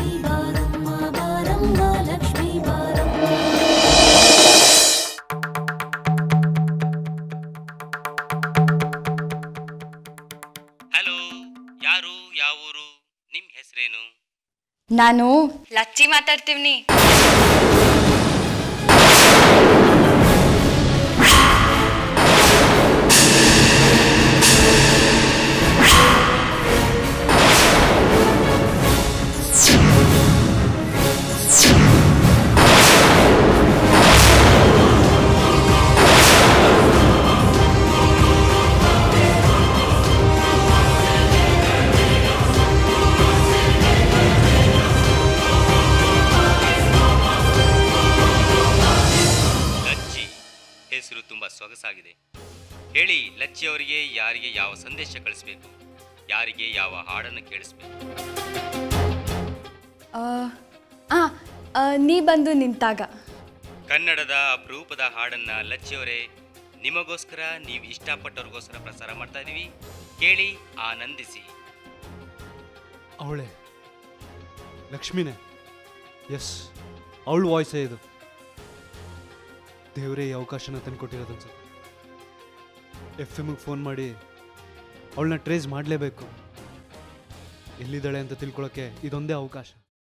ಲಕ್ಷ್ಮೀ ಬಾರಮ್ಮ ಬಾರಮ್ಮ ಲಕ್ಷ್ಮೀ ಬಾರಮ್ಮ ಹಲೋ ಯಾರು ಯಾವ ಊರು ನಿಮ್ಮ ಹೆಸರೇನು ನಾನು ಲಚ್ಚಿ ಮಾತಾಡ್ತೀವ್ನಿ ಲಚ್ಚಿ ಹೆಸರು ತುಂಬ ಸೊಗಸಾಗಿದೆ ಹೇಳಿ ಲಚ್ಚಿ ಅವರಿಗೆ ಯಾರಿಗೆ ಯಾವ ಸಂದೇಶ ಕಳಿಸ್ಬೇಕು ಯಾರಿಗೆ ಯಾವ ಹಾಡನ್ನು ಕೇಳಿಸ್ಬೇಕು ಆ, ಆ, ಆ, ನೀ ಬಂದು ನಿಂತಾಗ ಕನ್ನಡದ ಅಪರೂಪದ ಹಾಡನ್ನ ಲಚ್ಚಿಯವರೇ ನಿಮಗೋಸ್ಕರ ನೀವು ಇಷ್ಟಪಟ್ಟವ್ರಿಗೋಸ್ಕರ ಪ್ರಸಾರ ಮಾಡ್ತಾ ಇದೀವಿ ಕೇಳಿ ಆನಂದಿಸಿ ಅವಳೆ ಲಕ್ಷ್ಮಿನೇ ಎಸ್ ಅವಳ ವಾಯ್ಸೇ ಇದು ದೇವರೇ ಈ ಅವಕಾಶನ ತಂದುಕೊಟ್ಟಿರೋದು ಅನ್ಸುತ್ತೆ ಎಫ್ ಎಮ್ಗೆ ಫೋನ್ ಮಾಡಿ ಅವಳನ್ನ ಟ್ರೇಸ್ ಮಾಡಲೇಬೇಕು ಎಲ್ಲಿದ್ದಾಳೆ ಅಂತ ತಿಳ್ಕೊಳ್ಳೋಕ್ಕೆ ಇದೊಂದೇ ಅವಕಾಶ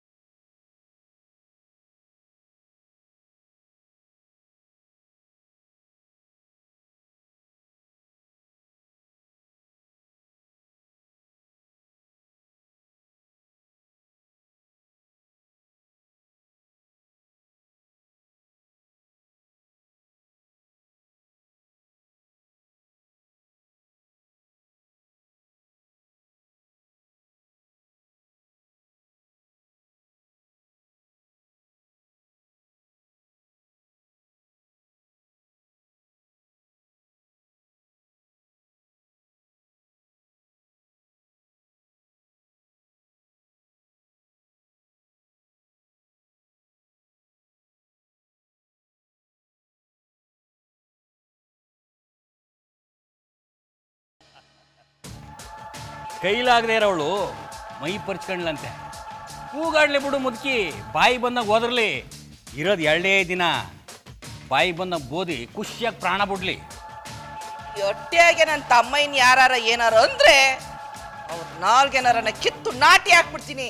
ಕೈಲಾಗದೆ ಇರೋವಳು ಮೈ ಪರ್ಚ್ಕೊಂಡ್ಲಂತೆ ಕೂಗಾಡ್ಲಿ ಬಿಡು ಮುದುಕಿ ಬಾಯಿ ಬಂದಾಗ ಹೋದ್ರಲಿ ಇರೋದು ಎರಡೇ ದಿನ ಬಾಯಿ ಬಂದಾಗ ಬೋದಿ ಖುಷಿಯಾಗಿ ಪ್ರಾಣ ಬಿಡ್ಲಿ ಒಟ್ಟಿಯಾಗೆ ನನ್ನ ತಮ್ಮಯ್ಯನ ಯಾರಾರ ಏನಾರ ಅಂದ್ರೆ ಅವ್ರ ನಾಲ್ಗೆನಾರನ್ನ ಕಿತ್ತು ನಾಟಿ ಹಾಕ್ಬಿಡ್ತೀನಿ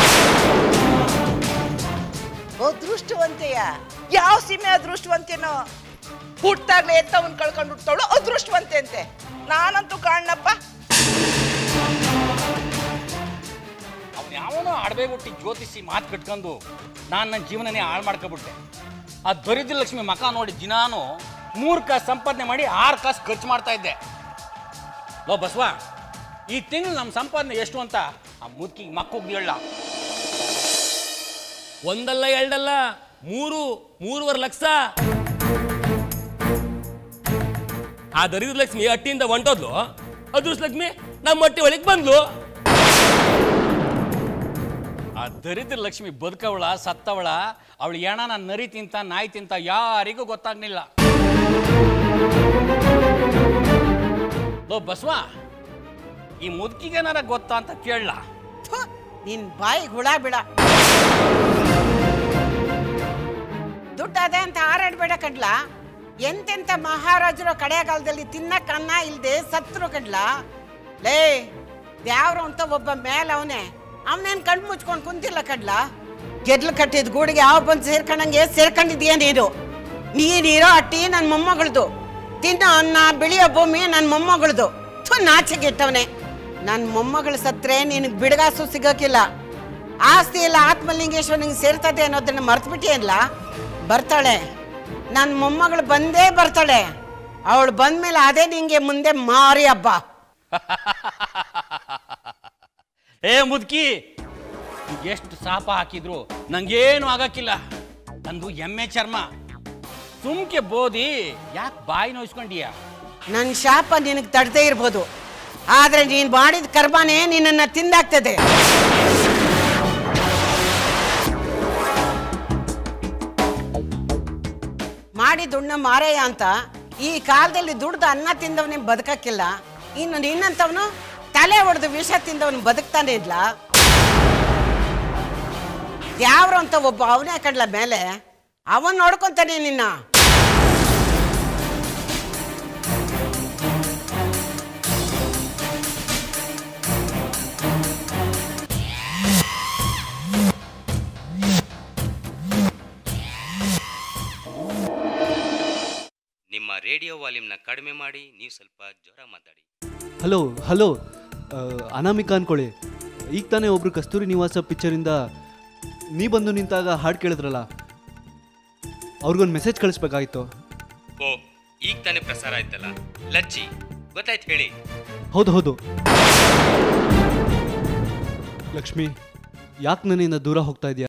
ಅದೃಷ್ಟವಂತೆಯ ಯಾವ ಸೀಮೆ ಅದೃಷ್ಟವಂತೇನೋ ಹುಟ್ಟಾಗ್ಲೇ ಎತ್ತವನ್ ಕಳ್ಕೊಂಡು ಹುಟ್ಟವಳು ಅದೃಷ್ಟವಂತೆ ಅಂತೆ ನಾನಂತೂ ಕಾಣಪ್ಪ ಅವ್ನು ಯಾವನೋ ಅಡವೆ ಹುಟ್ಟಿ ಜ್ಯೋತಿಷಿ ಮಾತು ಕಟ್ಕೊಂಡು ನಾನು ನನ್ನ ಜೀವನನೇ ಹಾಳು ಮಾಡ್ಕೊಬಿಟ್ಟೆ ಆ ದರಿದ್ರ ಲಕ್ಷ್ಮಿ ಮಕ ನೋಡಿ ದಿನಾನು ಮೂರು ಕಾಸು ಸಂಪಾದನೆ ಮಾಡಿ ಆರು ಕಾಸು ಖರ್ಚು ಮಾಡ್ತಾ ಇದ್ದೆ ಲೋ ಬಸವ ಈ ತಿಂಗಳು ನಮ್ಮ ಸಂಪಾದನೆ ಎಷ್ಟು ಅಂತ ಆ ಮುದುಕಿಗೆ ಮಕ್ಕೋಗಿ ಹೇಳ ಒಂದಲ್ಲ ಎರಡಲ್ಲ ಮೂರು ಮೂರುವರೆ ಲಕ್ಷ ಆ ದರಿದ್ರ ಲಕ್ಷ್ಮಿ ಅಟ್ಟಿಯಿಂದ ಹೊಂಟೋದ್ಲು ಅದೃಷ್ಟ ಲಕ್ಷ್ಮಿ ನಮ್ಮ ಹೊಟ್ಟೆ ಒಳಗೆ ಬಂದ್ಲು ಆ ದರಿದ್ರ ಲಕ್ಷ್ಮಿ ಬದುಕವಳ ಸತ್ತವಳ ಅವಳು ಎಣನ ನರಿ ತಿಂತ ನಾಯಿ ತಿಂತ ಯಾರಿಗೂ ಗೊತ್ತಾಗ್ಲಿಲ್ಲ ಲೋ ಬಸವ ಈ ಮುದುಕಿಗೇನಾರ ಗೊತ್ತಾ ಅಂತ ಕೇಳಲ್ಲ ಥು, ನಿನ್ ಬಾಯಿಗೆ ಹುಳ ಬಿಡ ದುಡ್ಡದೆ ಅಂತ ಹಾರಾಡ್ಬೇಡ ಕಡ್ಲ ಎಂತೆಂತ ಮಹಾರಾಜರು ಕಡೆಗಾಲದಲ್ಲಿ ತಿನ್ನಕ್ ಅನ್ನ ಇಲ್ದೆ ಸತ್ರು ಕಡ್ಲ ಲೇ ದ್ಯಾವ್ರು ಅಂತ ಒಬ್ಬ ಮೇಲ್ ಅವನೇ ಅವನೇನ್ ಕಣ್ಣು ಮುಚ್ಕೊಂಡು ಕುಂತಿಲ್ಲ ಕಡ್ಲ ಗೆದ್ಲು ಕಟ್ಟಿದ ಗೂಡಿಗೆ ಯಾವ ಬಂದು ಸೇರ್ಕೊಂಡಂಗೆ ಸೇರ್ಕೊಂಡಿದ್ಯಾ ನೀನು ನೀನಿರೋ ಅಟ್ಟಿ ನನ್ನ ಮೊಮ್ಮಗಳದು ತಿನ್ನೋ ಅನ್ನ ಬೆಳೆಯೋ ಭೂಮಿ ನನ್ನ ಮೊಮ್ಮಗಳದು ಥು ನಾಚಿಗೆಟ್ಟವನೇ ನನ್ನ ಮೊಮ್ಮಗಳು ಸತ್ರೆ ನಿನಗೆ ಬಿಡಗಾಸು ಸಿಗೋಕಿಲ್ಲ ಆಸ್ತಿ ಎಲ್ಲ ಆತ್ಮಲಿಂಗೇಶ್ವರನಿಗೆ ಸೇರ್ತದೆ ಅನ್ನೋದನ್ನ ಮರ್ತ್ಬಿಟ್ಟಿಯಲ್ಲ ಬರ್ತಾಳೆ ನನ್ನ ಮೊಮ್ಮಗಳು ಬಂದೇ ಬರ್ತಾಳೆ ಅವಳು ಬಂದ್ಮೇಲೆ ಅದೇ ನಿಂಗೆ ಮುಂದೆ ಮಾರಿ ಹಬ್ಬ ಏ ಮುದುಕಿ ಎಷ್ಟು ಶಾಪ ಹಾಕಿದ್ರು ನಂಗೇನು ಆಗಕ್ಕಿಲ್ಲ ನಂದು ಎಮ್ಮೆ ಚರ್ಮ ಸುಮ್ಕೆ ಬೋದಿ ಯಾಕೆ ಬಾಯಿ ನೋಯಿಸ್ಕೊಂಡೀಯ ನನ್ನ ಶಾಪ ನಿನಗೆ ತಡದೇ ಇರ್ಬೋದು ಆದ್ರೆ ನೀನು ಮಾಡಿದ ಕರ್ಮನೇ ನಿನ್ನನ್ನು ತಿಂದಾಕ್ತದೆ ಮಾಡಿ ದುಡ್ಡನ್ನ ಮಾರೇಯ ಅಂತ ಈ ಕಾಲದಲ್ಲಿ ದುಡ್ದು ಅನ್ನ ತಿಂದವನೇ ಬದುಕಕ್ಕಿಲ್ಲ ಇನ್ನು ನಿನ್ನಂಥವನು ತಲೆ ಹೊಡೆದು ವಿಷ ತಿಂದವನು ಬದುಕ್ತಾನೆ ಇದ್ಲ ದ್ಯಾವ್ರು ಅಂತ ಒಬ್ಬ ಅವನೇ ಕಡ್ಲ ಮೇಲೆ ಅವನ್ ನೋಡ್ಕೊಂತಾನೆ ನಿನ್ನ ನಿಮ್ಮ ರೇಡಿಯೋ ವಾಲ್ಯೂಮ್ನ ಕಡಿಮೆ ಮಾಡಿ ನೀವು ಸ್ವಲ್ಪ ಜ್ವರ ಮಾತಾಡಿ ಹಲೋ ಹಲೋ ಆ, ಅನಾಮಿಕಾ ಅನ್ಕೊಳ್ಳಿ ಈಗ ತಾನೇ ಒಬ್ರು ಕಸ್ತೂರಿ ನಿವಾಸ ಪಿಕ್ಚರಿಂದ ನೀ ಬಂದು ನಿಂತಾಗ ಹಾಡು ಕೇಳಿದ್ರಲ್ಲ ಅವ್ರಿಗೊಂದು ಮೆಸೇಜ್ ಕಳಿಸ್ಬೇಕಾಗಿತ್ತು ಓ ಈಗ ತಾನೇ ಪ್ರಸಾರ ಆಯ್ತಲ್ಲ ಲಚ್ಚಿ ಗೊತ್ತಾಯ್ತು ಹೇಳಿ ಹೌದು ಹೌದು ಲಕ್ಷ್ಮಿ ಯಾಕೆ ನನ್ನಿಂದ ದೂರ ಹೋಗ್ತಾ ಇದೆಯಾ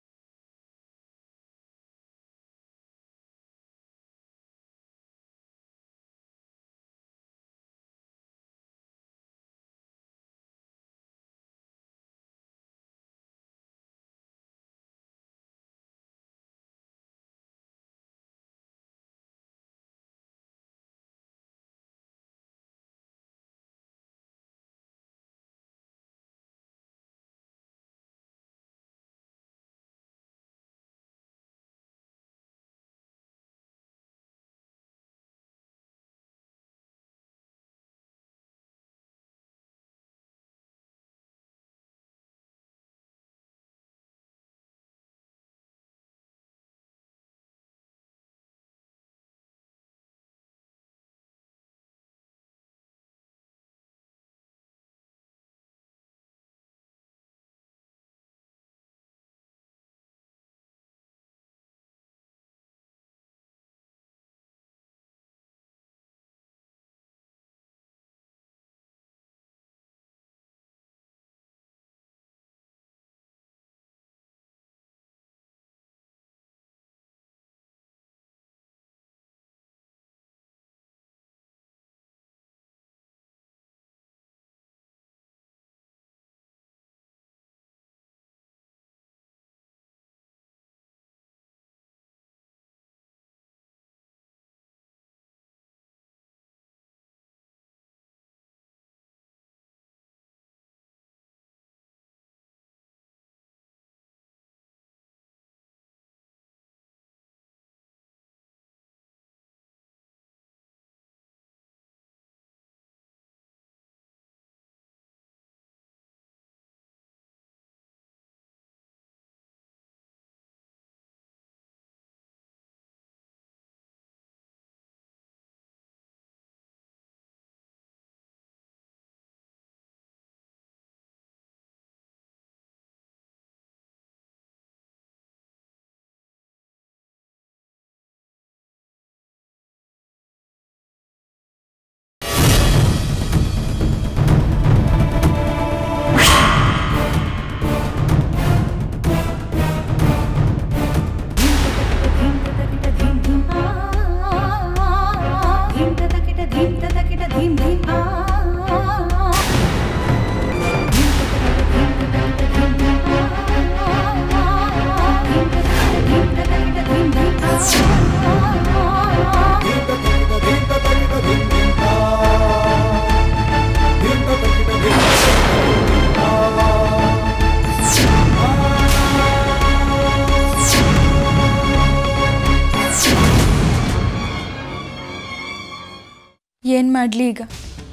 ಏನು ಮಾಡಲಿ ಈಗ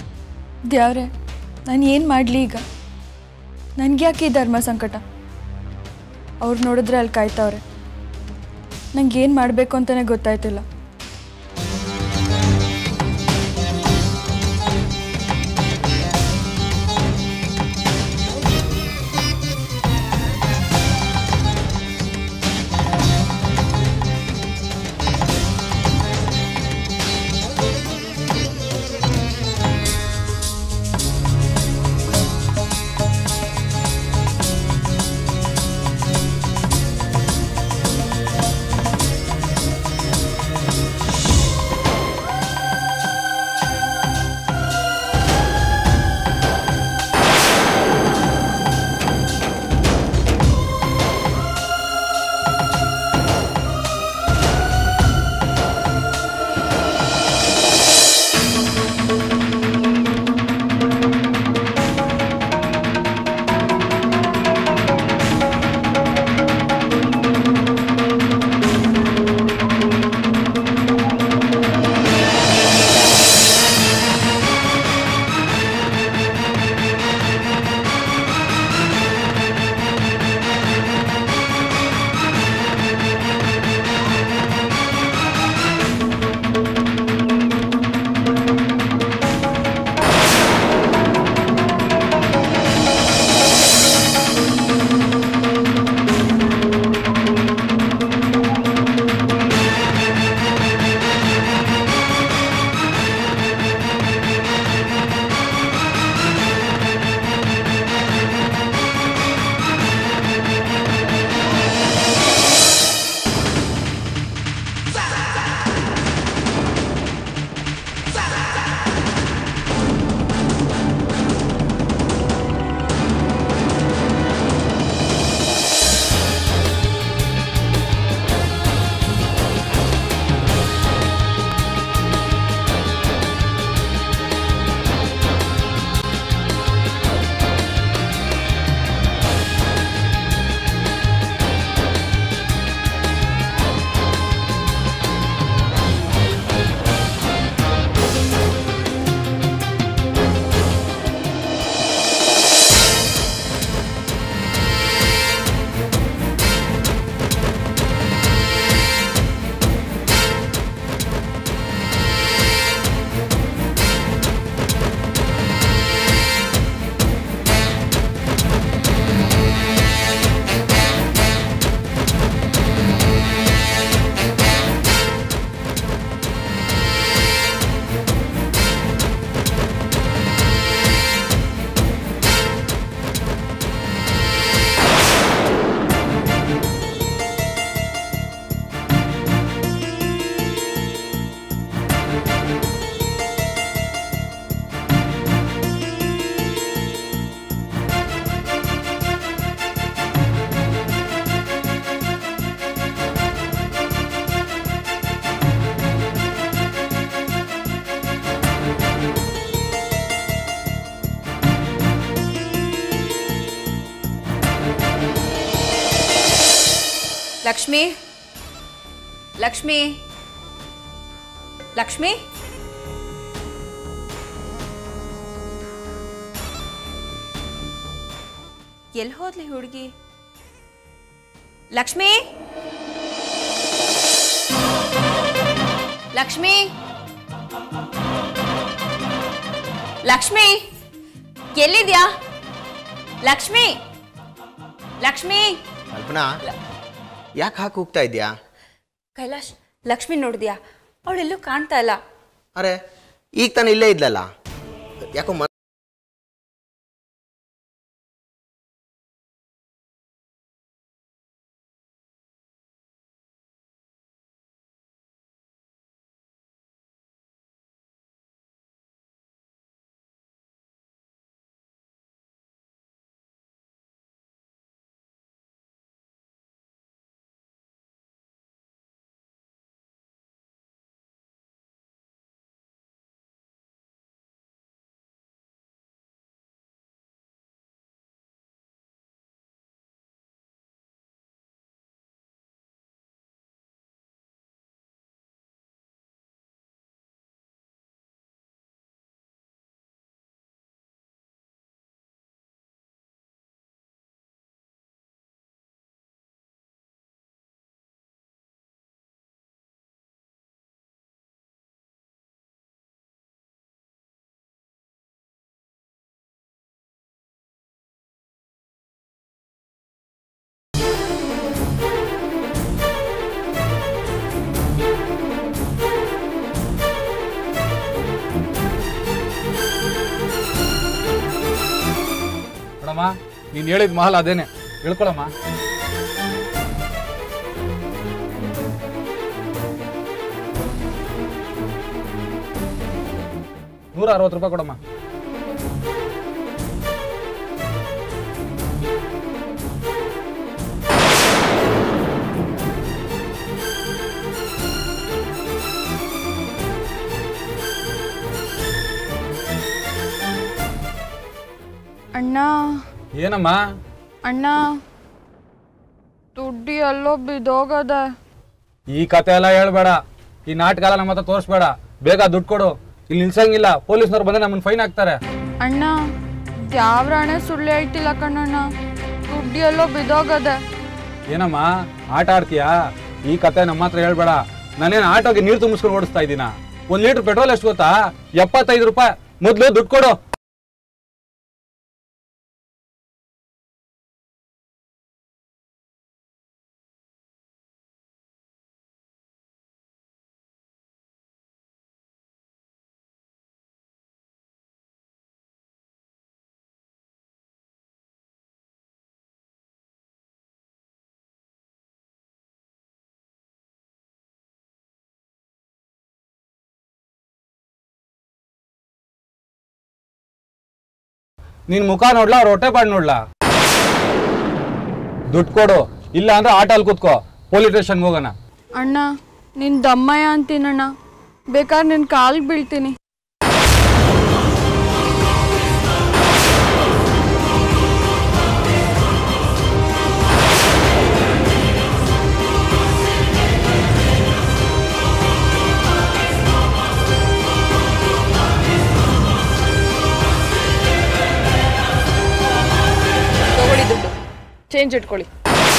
ದೇವ್ರೆ ನಾನು ಏನು ಮಾಡಲಿ ಈಗ ನನಗೆ ಯಾಕೆ ಈ ಧರ್ಮ ಸಂಕಟ ಅವ್ರು ನೋಡಿದ್ರೆ ಅಲ್ಲಿ ಕಾಯ್ತವ್ರೆ ನಂಗೆ ಏನು ಮಾಡಬೇಕು ಅಂತಲೇ ಗೊತ್ತಾಯ್ತಿಲ್ಲ ಲಕ್ಷ್ಮಿ ಲಕ್ಷ್ಮಿ ಲಕ್ಷ್ಮಿ ಎಲ್ಲಿ ಹೋದ್ಲಿ ಹುಡುಗಿ ಲಕ್ಷ್ಮಿ ಲಕ್ಷ್ಮಿ ಲಕ್ಷ್ಮಿ ಎಲ್ಲಿದ್ಯಾ ಲಕ್ಷ್ಮಿ ಲಕ್ಷ್ಮಿ ಕಲ್ಪನಾ ಯಾಕೆ ಹಾಕಿ ಹೋಗ್ತಾ ಇದೆಯಾ ಕೈಲಾಶ್ ಲಕ್ಷ್ಮಿ ನೋಡಿದ್ಯಾ ಅವಳೆಲ್ಲೂ ಕಾಣ್ತಾ ಇಲ್ಲ ಅರೆ ಈಗ ತಾನು ಇಲ್ಲೇ ಇದ್ಲಲ್ಲ ಯಾಕೋ ಮ ನೋಡಮ್ಮ ನೀನು ಹೇಳಿದ ಮಹಲ್ ಅದೇನೆ ಹೇಳ್ಕೊಳಮ್ಮ ನೂರ ಅರವತ್ತು ರೂಪಾಯಿ ಕೊಡಮ್ಮ ಅಣ್ಣ ಏನಮ್ಮ ಅಣ್ಣ ದುಡ್ಡಿ ಎಲ್ಲೋ ಬಿದ್ದೋಗದೆ ಈ ಕತೆ ಎಲ್ಲ ಹೇಳ್ಬೇಡ ಈ ನಾಟಕ ಎಲ್ಲ ನಮ್ಮ ಹತ್ರ ತೋರಿಸ್ಬೇಡ ಬೇಗ ದುಡ್ಡು ಕೊಡು ಇಲ್ಲಿ ನಿಲ್ಸಂಗಿಲ್ಲ ಪೊಲೀಸ್ನವ್ರು ಬಂದ್ರೆ ನಮ್ಮನ್ನ ಫೈನ್ ಹಾಕ್ತಾರೆ ಅಣ್ಣ ದ್ಯಾವ್ರಾಣೆ ಸುಳ್ಳು ಹೇಳ್ತಿಲ್ಲ ಕಣ್ಣಣ್ಣ ದುಡ್ಡಿ ಎಲ್ಲೋ ಬಿದ್ದೋಗದೆ ಏನಮ್ಮ ಆಟ ಆಡ್ತೀಯಾ ಈ ಕತೆ ನಮ್ಮ ಹತ್ರ ಹೇಳ್ಬೇಡ ನಾನೇನು ಆಟೋಗೆ ನೀರು ತುಂಬಿಸ್ಕೊಂಡು ಓಡಿಸ್ತಾ ಇದ್ದೀನ ಒಂದ್ ಲೀಟರ್ ಪೆಟ್ರೋಲ್ ಎಷ್ಟು ಗೊತ್ತಾ ಎಪ್ಪತ್ತೈದು ರೂಪಾಯಿ ಮೊದಲು ದುಡ್ಡು ಕೊಡು ನಿನ್ ಮುಖ ನೋಡ್ಲಾ ಅವ್ರ ಹೊಟ್ಟೆ ಪಾಡ್ ನೋಡ್ಲಾ ದುಡ್ಡು ಕೊಡು ಇಲ್ಲ ಅಂದ್ರೆ ಆಟೋಲ್ ಕೂತ್ಕೋ ಪೊಲೀಸ್ ಸ್ಟೇಷನ್ಗೆ ಹೋಗೋಣ ಅಣ್ಣ ನಿನ್ ದಮ್ಮಯ್ಯ ಅಂತೀನಣ್ಣ ಬೇಕಾದ್ರೆ ನಿನ್ ಕಾಲ್ಗೆ ಬೀಳ್ತೀನಿ ತಗೊಳ್ಳಿ ದುಡ್ಡು ಚೇಂಜ್ ಇಟ್ಕೊಳ್ಳಿ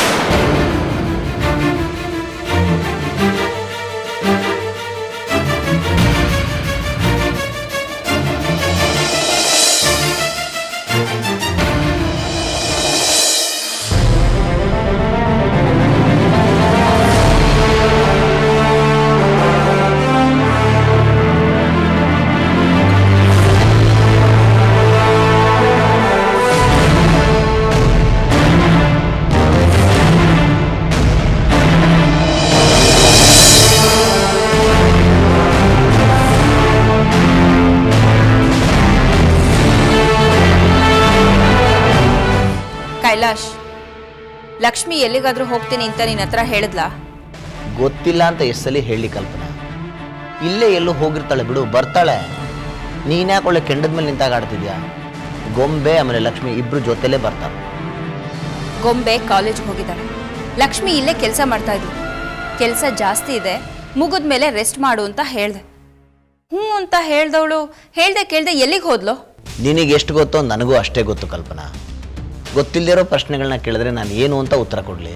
ಕೈಲಾಶ್ ಲಕ್ಷ್ಮಿ ಎಲ್ಲಿಗಾದ್ರೂ ಹೋಗ್ತೀನಿ ಅಂತ ನಿನ್ನ ಹತ್ರ ಹೇಳಿದ್ಲಾ ಗೊತ್ತಿಲ್ಲ ಅಂತ ಎಷ್ಟು ಸಲ ಹೇಳಿ ಕಲ್ಪನಾ ಇಲ್ಲೇ ಎಲ್ಲೋ ಹೋಗಿರ್ತಾಳೆ ಬಿಡು ಬರ್ತಾಳೆ ನೀನ್ಯಾಕೆ ಒಳ್ಳೆ ಕೆಂಡದ ಮೇಲೆ ನಿಂತಾಗ ಆಡ್ತಿದ್ಯಾ ಗೊಂಬೆ ಆಮೇಲೆ ಲಕ್ಷ್ಮಿ ಇಬ್ರು ಜೊತೆಲೇ ಬರ್ತಾರೆ ಗೊಂಬೆ ಕಾಲೇಜ್ಗೆ ಹೋಗಿದ್ದಾಳೆ ಲಕ್ಷ್ಮಿ ಇಲ್ಲೇ ಕೆಲಸ ಮಾಡ್ತಾ ಇದ್ಲು ಕೆಲಸ ಜಾಸ್ತಿ ಇದೆ ಮುಗಿದ ಮೇಲೆ ರೆಸ್ಟ್ ಮಾಡು ಅಂತ ಹೇಳ್ದೆ ಹ್ಞೂ ಅಂತ ಹೇಳ್ದವಳು ಹೇಳ್ದೆ ಕೇಳ್ದೆ ಎಲ್ಲಿಗೆ ಹೋದ್ಲು ನಿನಗೆ ಎಷ್ಟು ಗೊತ್ತೋ ನನಗೂ ಅಷ್ಟೇ ಗೊತ್ತು ಕಲ್ಪನಾ ಗೊತ್ತಿಲ್ಲದಿರೋ ಪ್ರಶ್ನೆಗಳನ್ನ ಕೇಳಿದ್ರೆ ನಾನು ಏನು ಅಂತ ಉತ್ತರ ಕೊಡಲಿ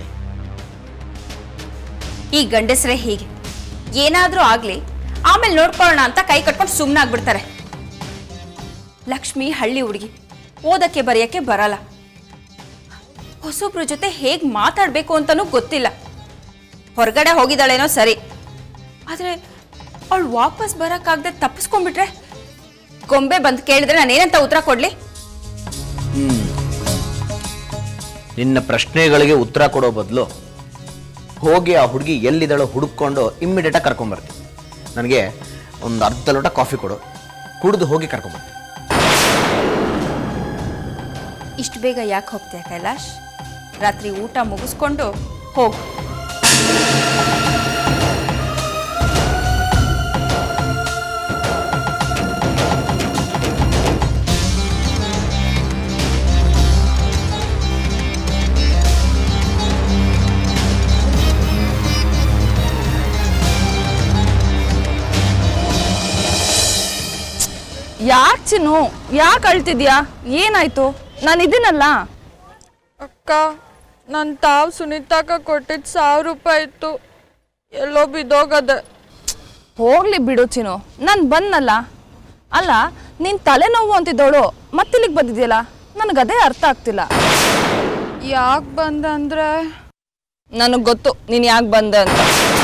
ಈ ಗಂಡಸ್ರೇ ಹೀಗೆ ಏನಾದರೂ ಆಗಲಿ ಆಮೇಲೆ ನೋಡ್ಕೊಳ್ಳೋಣ ಅಂತ ಕೈ ಕಟ್ಕೊಂಡು ಸುಮ್ಮನಾಗ್ಬಿಡ್ತಾರೆ ಲಕ್ಷ್ಮಿ ಹಳ್ಳಿ ಹುಡುಗಿ ಓದಕ್ಕೆ ಬರೆಯಕ್ಕೆ ಬರಲ್ಲ ಹೊಸೊಬ್ರ ಜೊತೆ ಹೇಗೆ ಮಾತಾಡಬೇಕು ಅಂತನೂ ಗೊತ್ತಿಲ್ಲ ಹೊರಗಡೆ ಹೋಗಿದ್ದಾಳೇನೋ ಸರಿ ಆದರೆ ಅವಳು ವಾಪಸ್ ಬರೋಕ್ಕಾಗದೆ ತಪ್ಪಿಸ್ಕೊಂಡ್ಬಿಟ್ರೆ ಗೊಂಬೆ ಬಂದು ಕೇಳಿದ್ರೆ ನಾನು ಏನಂತ ಉತ್ತರ ಕೊಡಲಿ ನಿನ್ನ ಪ್ರಶ್ನೆಗಳಿಗೆ ಉತ್ತರ ಕೊಡೋ ಬದಲು ಹೋಗಿ ಆ ಹುಡುಗಿ ಎಲ್ಲಿದ್ದಾಳೋ ಹುಡುಕೊಂಡು ಇಮ್ಮಿಡಿಯೇಟಾಗಿ ಕರ್ಕೊಂಬರ್ತೀನಿ ನನಗೆ ಒಂದು ಅರ್ಧ ಲೋಟ ಕಾಫಿ ಕೊಡು ಕುಡಿದು ಹೋಗಿ ಕರ್ಕೊಂಬರ್ತೀನಿ ಇಷ್ಟು ಬೇಗ ಯಾಕೆ ಹೋಗ್ತೀಯ ಕೈಲಾಶ್ ರಾತ್ರಿ ಊಟ ಮುಗಿಸ್ಕೊಂಡು ಹೋಗು ಯಾಕೆ ಚಿನ್ನು ಯಾಕೆ ಅಳ್ತಿದ್ಯಾ ಏನಾಯ್ತು ನಾನು ಇದೀನಲ್ಲ ಅಕ್ಕ ನನ್ನ ತಾವು ಸುನೀತಾಕ ಕೊಟ್ಟಿದ್ದು ಸಾವಿರ ರೂಪಾಯಿ ಇತ್ತು ಎಲ್ಲೋ ಬಿದ್ದೋಗದೆ ಹೋಗ್ಲಿ ಬಿಡು ಚಿನ್ನು ನಾನು ಬಂದಲ್ಲ ಅಲ್ಲ ನೀನು ತಲೆನೋವು ಅಂತಿದ್ದವಳು ಮತ್ತಿಲ್ಲಿಗೆ ಬಂದಿದ್ಯಲ್ಲ ನನಗದೇ ಅರ್ಥ ಆಗ್ತಿಲ್ಲ ಯಾಕೆ ಬಂದೆ ಅಂದರೆ ನನಗೆ ಗೊತ್ತು ನೀನು ಯಾಕೆ ಬಂದೆ ಅಂತ